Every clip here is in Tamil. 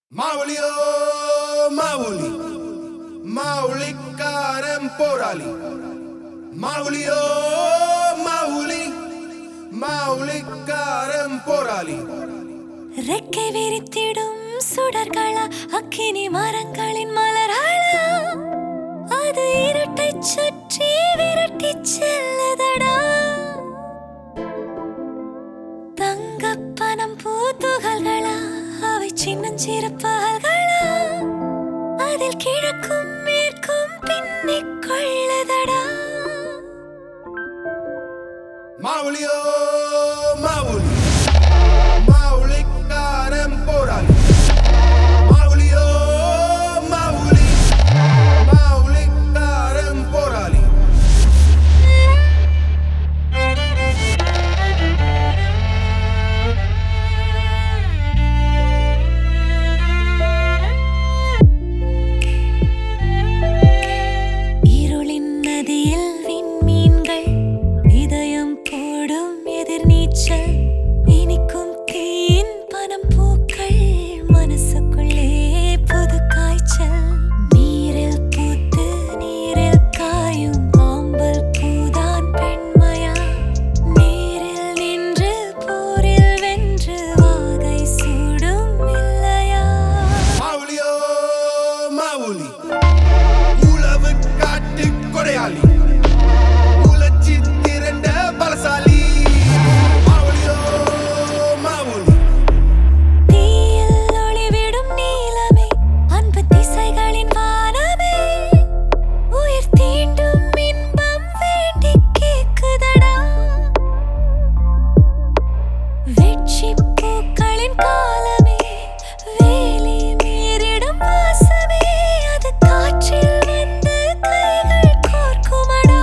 மாவுளியோ மாவுளி மாவுளிக்காரன் போராளி மாவுளியோ மாவுளி மாவுளிக்காரன் போராளி ரெக்கை விரித்திடும் சுடர்களா அக்கினி மரங்களின் மலர்களா அது இருட்டை சுற்றி விரட்டி செல்லதடா தங்கப்பனம் பூத்துகள்களா அவை சின்னஞ்சிறு பகல்களா அதில் கிழக்கும் மேற்கும் பின்னிக் கொள்ளதடா மாவுளியோ மாவுளி மாவுளிக்காரன் போராளி மாவுளியோ மாவுளி மாவுளிக்காரன் போராளி இருளின் நதியில் விண்மீன்கள் இதயம் போடும் எதிர்நீச்சல் இனிக்கும் தீயின் பனம் பூக்கள் மனசுக்குள்ளே புது காய்ச்சல் நீரில் பூத்து நீரில் காயும் ஆம்பல் பூதான் பெண்மையா நீரில் நின்று போரில் வென்று வாகை சூடும் இல்லையா மாவுளியோ மாவுளி உளவு காட்டு கொடையாளி உலச்சி திரண்ட பலசாலி மாவுளியோ மாவுளி தீயில் ஒளிவிடும் நீலமே அன்பு திசைகளின் வானமே உயிர் தீண்டும் இன்பம் வேண்டி கேக்குதடா வெட்சி பூக்களின் காலமே வேலி மீறிடும் வாசமே அது காற்றில் வந்து கைகள் கோர்க்குமடா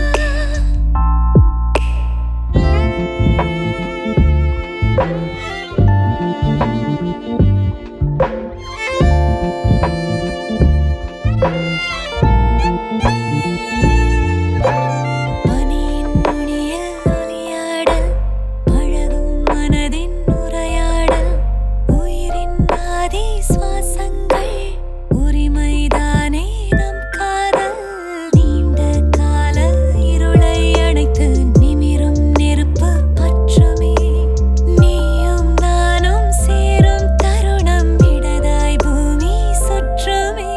பனியின் நுனியில் ஒளியாடல் பழகும் மனதின் உரையாடல் உயிரின் ஆதி சுவாசங்கள் உரிமைதானே நம் காதல் நீண்ட கால இருளை அணைத்து நிமிரும் நெருப்பு பற்றுமே நீயும் நானும் சேரும் தருணம் இடதாய் பூமி சுற்றுமே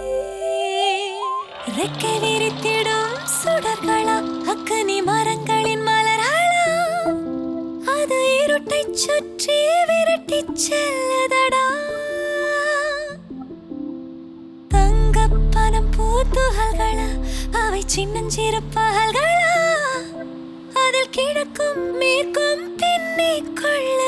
ரெக்கை விரித்திடும் சுடர்களா அக்கனி மரங்களின் மலர்களா அது இருட்டை சுற்றி விரட்டி செல்லதடா தங்கப்பனம் பூத்துகள்களா அவை சின்னஞ்சிறு பகல்களா அதில் கிழக்கும் மேற்கும் பின்னிக் கொள்ள